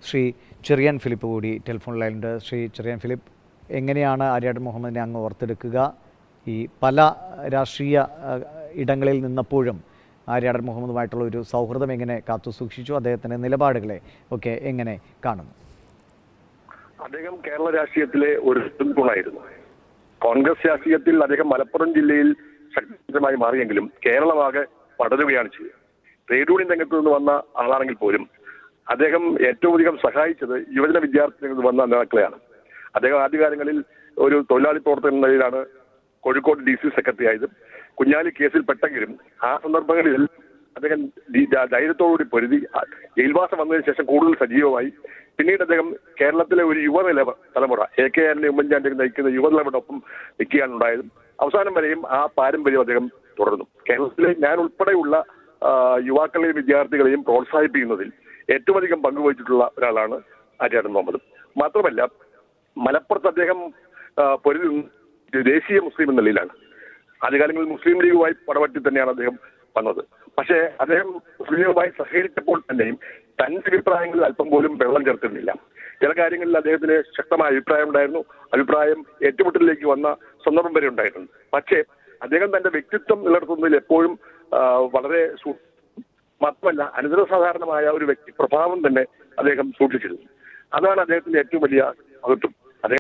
ശ്രീ ചെറിയാൻ ഫിലിപ്പ് കൂടി ടെലിഫോൺ ലൈനിലുണ്ട് ശ്രീ ചെറിയാൻ ഫിലിപ്പ് എങ്ങനെയാണ് ആര്യാടൻ മുഹമ്മദിനെ അങ്ങ് ഓർത്തെടുക്കുക ഈ പല രാഷ്ട്രീയ ആ, ഇടങ്ങളിൽ നിന്നപ്പോഴും ആര്യാടൻ മുഹമ്മദുമായിട്ടുള്ള ഒരു സൗഹൃദം എങ്ങനെ കാത്തു സൂക്ഷിച്ചു അദ്ദേഹത്തിൻ്റെ നിലപാടുകളെ ഒക്കെ എങ്ങനെ കാണുന്നു അദ്ദേഹം കേരള രാഷ്ട്രീയത്തിലെ ഒരു തൂണായിരുന്നു കോൺഗ്രസ് രാഷ്ട്രീയത്തിൽ അദ്ദേഹം മലപ്പുറം ജില്ലയിൽ ശക്തമായി മാറിയെങ്കിലും കേരളമാകെ പടരുകയാണ് ചെയ്തത് ട്രേഡ് യൂണിയൻ രംഗത്ത് നിന്ന് വന്ന ആളാണെങ്കിൽ പോലും അദ്ദേഹം ഏറ്റവും അധികം സഹായിച്ചത് യുവജന വിദ്യാർത്ഥികളിൽ നിന്ന് വന്ന നേതാക്കളെയാണ് അദ്ദേഹം ആദ്യകാലങ്ങളിൽ ഒരു തൊഴിലാളി പ്രവർത്തകൻ എന്ന നിലയിലാണ് കോഴിക്കോട് ഡി സി സെക്രട്ടറി ആയത് കുഞ്ഞാലി കേസിൽ പെട്ടെങ്കിലും ആ സന്ദർഭങ്ങളിൽ അദ്ദേഹം ധി- ധ- ധൈര്യത്തോടുകൂടി പൊരുതി ആ ജയിൽവാസം വന്നതിന് ശേഷം കൂടുതൽ സജീവമായി പിന്നീട് അദ്ദേഹം കേരളത്തിലെ ഒരു യുവനില തലമുറ എ കെ ആറിനെ ഉമ്മൻചാണ്ടി നയിക്കുന്ന യുവതലമുറയോടൊപ്പം നിൽക്കുകയാണ് ഉണ്ടായത് അവസാനം വരെയും ആ പാരമ്പര്യം അദ്ദേഹം തുടർന്നു കേരളത്തിലെ ഞാൻ ഉൾപ്പെടെയുള്ള ആ, യുവാക്കളെയും വിദ്യാർത്ഥികളെയും പ്രോത്സാഹിപ്പിക്കുന്നതിൽ ഏറ്റവും അധികം പങ്കുവഹിച്ചിട്ടുള്ള ഒരാളാണ് ആര്യാടൻ മുഹമ്മദ് മാത്രമല്ല മലപ്പുറത്ത് അദ്ദേഹം ആ, പൊരുതി നിന്ന് ദേശീയ മുസ്ലിം എന്ന നിലയിലാണ് ആദ്യകാലങ്ങളിൽ മുസ്ലിം ലീഗുമായി പടവട്ടി തന്നെയാണ് അദ്ദേഹം വന്നത് പക്ഷേ അദ്ദേഹം മുസ്ലിം ലീഗുമായി സഹകരിച്ചപ്പോൾ തന്നെയും തന്റെ അഭിപ്രായങ്ങളിൽ അല്പം പോലും വെള്ളം ചേർത്തിരുന്നില്ല ചില കാര്യങ്ങളിൽ അദ്ദേഹത്തിന് ശക്തമായ അഭിപ്രായം ഉണ്ടായിരുന്നു അഭിപ്രായം ഏറ്റുമുട്ടലിലേക്ക് വന്ന സന്ദർഭം വരെ ഉണ്ടായിട്ടുണ്ട് പക്ഷേ അദ്ദേഹം തന്റെ വ്യക്തിത്വം നിലനിർത്തുന്നതിൽ എപ്പോഴും ആ, വളരെ സൂ- മാത്രമല്ല അനന്തര സാധാരണമായ ഒരു വ്യക്തി പ്രഭാവം തന്നെ അദ്ദേഹം സൂക്ഷിച്ചിരുന്നു അതാണ് അദ്ദേഹത്തിന്റെ ഏറ്റവും വലിയ മഹത്വം